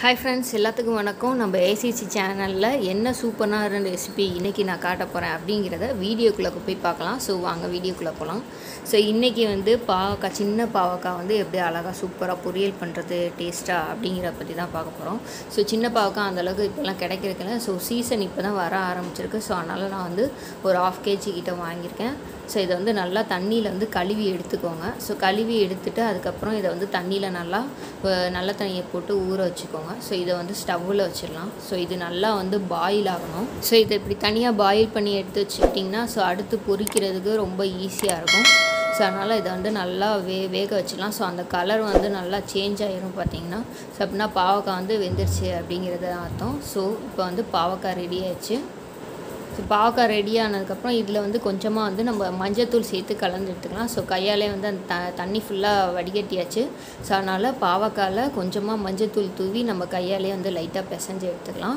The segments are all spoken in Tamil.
ஹாய் ஃப்ரெண்ட்ஸ் எல்லாத்துக்கும் வணக்கம் நம்ம ஏசிசி சேனலில் என்ன சூப்பரான ரெசிபி இன்றைக்கி நான் காட்ட போகிறேன் அப்படிங்கிறத வீடியோக்குள்ளே போய் பார்க்கலாம் ஸோ வாங்க வீடியோக்குள்ளே போகலாம் ஸோ இன்றைக்கி வந்து பாவக்காய் சின்ன பாவக்காய் வந்து எப்படி அழகாக சூப்பராக பொரியல் பண்ணுறது டேஸ்ட்டாக அப்படிங்கிறத பற்றி தான் பார்க்க போகிறோம் ஸோ சின்ன பாவக்காய் அந்தளவுக்கு இப்போல்லாம் கிடைக்கிறதுல ஸோ சீசன் இப்போ தான் வர ஆரம்பிச்சிருக்கு ஸோ அதனால் நான் வந்து ஒரு ஆஃப் கேஜி கிட்ட வாங்கியிருக்கேன் ஸோ இதை வந்து நல்லா தண்ணியில் வந்து கழுவி எடுத்துக்கோங்க ஸோ கழுவி எடுத்துட்டு அதுக்கப்புறம் இதை வந்து தண்ணியில் நல்லா அஹ், நல்ல தண்ணியை போட்டு ஊற வச்சுக்கோங்க ஸோ இதை வந்து ஸ்டவ்வில் வச்சிடலாம் ஸோ இது நல்லா வந்து பாயில் ஆகணும் ஸோ இதை இப்படி தனியாக பாயில் பண்ணி எடுத்து வச்சுக்கிட்டிங்கன்னா ஸோ அடுத்து பொரிக்கிறதுக்கு ரொம்ப ஈஸியாக இருக்கும் ஸோ அதனால் இதை வந்து நல்லா வே வேக வச்சிடலாம் ஸோ அந்த கலர் வந்து நல்லா சேஞ்ச் ஆயிரும் பார்த்தீங்கன்னா ஸோ அப்படின்னா பாவக்காய் வந்து வெந்துருச்சு அப்படிங்கிறது அர்த்தம் ஸோ இப்போ வந்து பாவக்காய் ரெடி ஆயிடுச்சு ஸோ பாவக்காய் ரெடி ஆனதுக்கப்புறம் இதில் வந்து கொஞ்சமாக வந்து நம்ம மஞ்சத்தூள் சேர்த்து கலந்து எடுத்துக்கலாம் ஸோ கையாலே வந்து அந்த த தண்ணி ஃபுல்லாக வடிகட்டியாச்சு ஸோ அதனால் பாவக்காயில் கொஞ்சமாக மஞ்சத்தூள் தூவி நம்ம கையாலே வந்து லைட்டாக பிசைஞ்சு எடுத்துக்கலாம்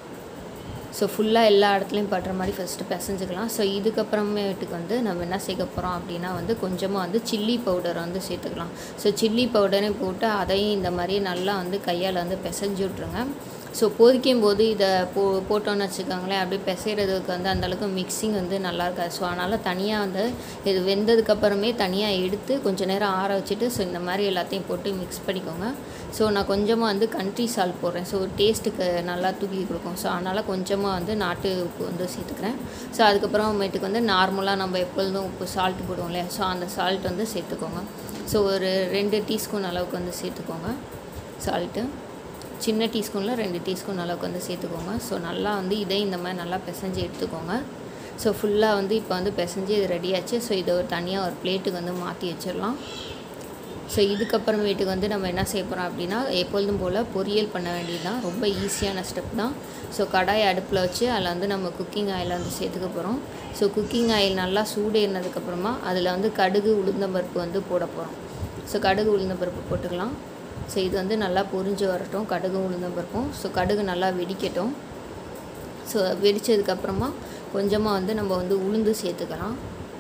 ஸோ ஃபுல்லாக எல்லா இடத்துலையும் படுற மாதிரி ஃபஸ்ட்டு பிசைஞ்சுக்கலாம் ஸோ இதுக்கப்புறமேட்டுக்கு வந்து நம்ம என்ன சேர்க்க போகிறோம் அப்படின்னா வந்து கொஞ்சமாக வந்து சில்லி பவுடர் வந்து சேர்த்துக்கலாம் ஸோ சில்லி பவுடரையும் போட்டு அதையும் இந்த மாதிரி நல்லா வந்து கையால் வந்து பிசைஞ்சு விட்ருங்க ஸோ பொரிக்கும் போது இதை போ போட்டோன்னு வச்சுக்கோங்களேன் அப்படியே பிசைகிறதுக்கு வந்து அந்தளவுக்கு மிக்சிங் வந்து நல்லா இருக்காது ஸோ அதனால் தனியாக வந்து இது வெந்ததுக்கப்புறமே தனியாக எடுத்து கொஞ்சம் நேரம் ஆற வச்சுட்டு ஸோ இந்த மாதிரி எல்லாத்தையும் போட்டு மிக்ஸ் பண்ணிக்கோங்க ஸோ நான் கொஞ்சமாக வந்து கண்ட்ரி சால்ட் போடுறேன் ஸோ டேஸ்ட்டுக்கு நல்லா தூக்கி கொடுக்கும் ஸோ அதனால் கொஞ்சமாக வந்து நாட்டு உப்பு வந்து சேர்த்துக்கிறேன் ஸோ அதுக்கப்புறமேட்டுக்கு வந்து நார்மலாக நம்ம எப்பொழுதும் உப்பு சால்ட் போடுவோம் இல்லையா ஸோ அந்த சால்ட் வந்து சேர்த்துக்கோங்க ஸோ ஒரு ரெண்டு டீஸ்பூன் அளவுக்கு வந்து சேர்த்துக்கோங்க சால்ட்டு சின்ன டீஸ்பூனில் ரெண்டு டீஸ்பூன் அளவுக்கு வந்து சேர்த்துக்கோங்க ஸோ நல்லா வந்து இதை இந்த மாதிரி நல்லா பிசைஞ்சு எடுத்துக்கோங்க ஸோ ஃபுல்லாக வந்து இப்போ வந்து பிசைஞ்சு இது ரெடியாச்சு ஸோ இதை ஒரு தனியாக ஒரு பிளேட்டுக்கு வந்து மாற்றி வச்சிடலாம் ஸோ இதுக்கப்புறமேட்டுக்கு வந்து நம்ம என்ன செய்ய போகிறோம் அப்படின்னா எப்பொழுதும் போல் பொரியல் பண்ண வேண்டியது தான் ரொம்ப ஈஸியான ஸ்டெப் தான் ஸோ கடாய் அடுப்பில் வச்சு அதில் வந்து நம்ம குக்கிங் ஆயில் வந்து சேர்த்துக்க போகிறோம் ஸோ குக்கிங் ஆயில் நல்லா சூடேறினதுக்கப்புறமா அதில் வந்து கடுகு உளுந்தம்பருப்பு வந்து போட போகிறோம் ஸோ கடுகு உளுந்தம்பருப்பு போட்டுக்கலாம் ஸோ இது வந்து நல்லா பொரிஞ்சு வரட்டும் கடுகு உளுந்தம்பருப்பும் ஸோ கடுகு நல்லா வெடிக்கட்டும் ஸோ வெடித்ததுக்கப்புறமா கொஞ்சமாக வந்து நம்ம வந்து உளுந்து சேர்த்துக்கலாம்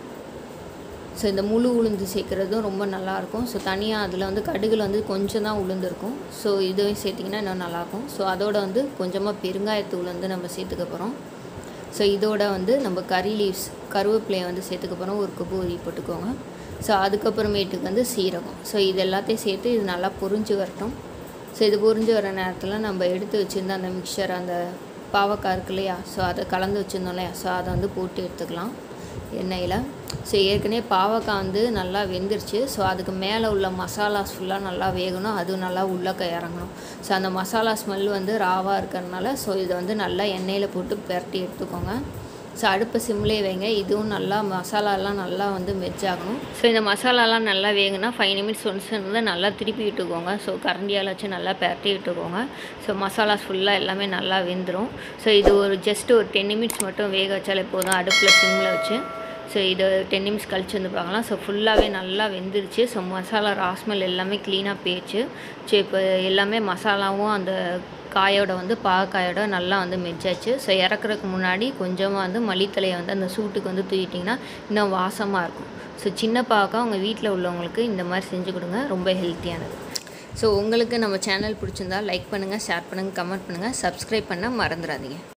ஸோ இந்த முழு உளுந்து சேர்க்குறதும் ரொம்ப நல்லாயிருக்கும் ஸோ தனியாக அதில் வந்து கடுகுல வந்து கொஞ்சம் தான் உளுந்து இருக்கும் ஸோ இதுவும் சேர்த்திங்கன்னா இன்னும் நல்லாயிருக்கும் ஸோ அதோட வந்து கொஞ்சமாக பெருங்காயத்தூள் வந்து நம்ம சேர்த்துக்க போகிறோம் ஸோ இதோட வந்து நம்ம கறி லீவ்ஸ் கருவேப்பிலையை வந்து சேர்த்துக்க போகிறோம் ஒரு கொப்பு ஊதி போட்டுக்கோங்க ஸோ அதுக்கப்புறமேட்டுக்கு வந்து சீரகம் ஸோ இது எல்லாத்தையும் சேர்த்து இது நல்லா பொரிஞ்சு வரட்டும் ஸோ இது பொரிஞ்சு வர நேரத்தில் நம்ம எடுத்து வச்சுருந்த அந்த மிக்சர் அந்த பாவக்காய் இருக்கு இல்லையா ஸோ அதை கலந்து வச்சுருந்தோம் இல்லையா ஸோ அதை வந்து போட்டு எடுத்துக்கலாம் எண்ணெயில் ஸோ ஏற்கனவே பாவக்காய் வந்து நல்லா வெந்துருச்சு ஸோ அதுக்கு மேலே உள்ள மசாலாஸ் ஃபுல்லாக நல்லா வேகணும் அதுவும் நல்லா உள்ளக்க இறங்கணும் ஸோ அந்த மசாலா ஸ்மெல் வந்து ராவாக இருக்கிறதுனால ஸோ இதை வந்து நல்லா எண்ணெயில் போட்டு பெரட்டி எடுத்துக்கோங்க ஸோ அடுப்பை சிம்லே வைங்க இதுவும் நல்லா மசாலாலாம் நல்லா வந்து மெர்ஜ் ஆகணும் ஸோ இந்த மசாலாலாம் நல்லா வேகுனா ஃபைவ் நிமிட்ஸ் ஒன்ஸ் வந்து நல்லா திருப்பி விட்டுக்கோங்க ஸோ கரண்டியால் வச்சு நல்லா பெரட்டி விட்டுக்கோங்க ஸோ மசாலாஸ் ஃபுல்லாக எல்லாமே நல்லா வெந்துடும் ஸோ இது ஒரு ஜஸ்ட் ஒரு டென் நிமிட்ஸ் மட்டும் வேக வச்சாலே போதும் அடுப்பில் சிம்மில் வச்சு ஸோ இது டென் நிமிட்ஸ் கழிச்சு வந்து பார்க்கலாம் ஸோ ஃபுல்லாகவே நல்லா வெந்துருச்சு ஸோ மசாலா ராஸ்மெல் எல்லாமே க்ளீனாக போயிடுச்சு ஸோ இப்போ எல்லாமே மசாலாவும் அந்த காயோட வந்து பாவக்காயோட நல்லா வந்து மெச்சாச்சு ஸோ இறக்குறதுக்கு முன்னாடி கொஞ்சமாக வந்து மல்லித்தலையை வந்து அந்த சூட்டுக்கு வந்து தூக்கிட்டிங்கன்னா இன்னும் வாசமாக இருக்கும் ஸோ சின்ன பாவக்காய் உங்கள் வீட்டில் உள்ளவங்களுக்கு இந்த மாதிரி செஞ்சு கொடுங்க ரொம்ப ஹெல்த்தியானது ஸோ உங்களுக்கு நம்ம சேனல் பிடிச்சிருந்தா லைக் பண்ணுங்கள் ஷேர் பண்ணுங்கள் கமெண்ட் பண்ணுங்கள் சப்ஸ்கிரைப் பண்ண மறந்துடாதீங்க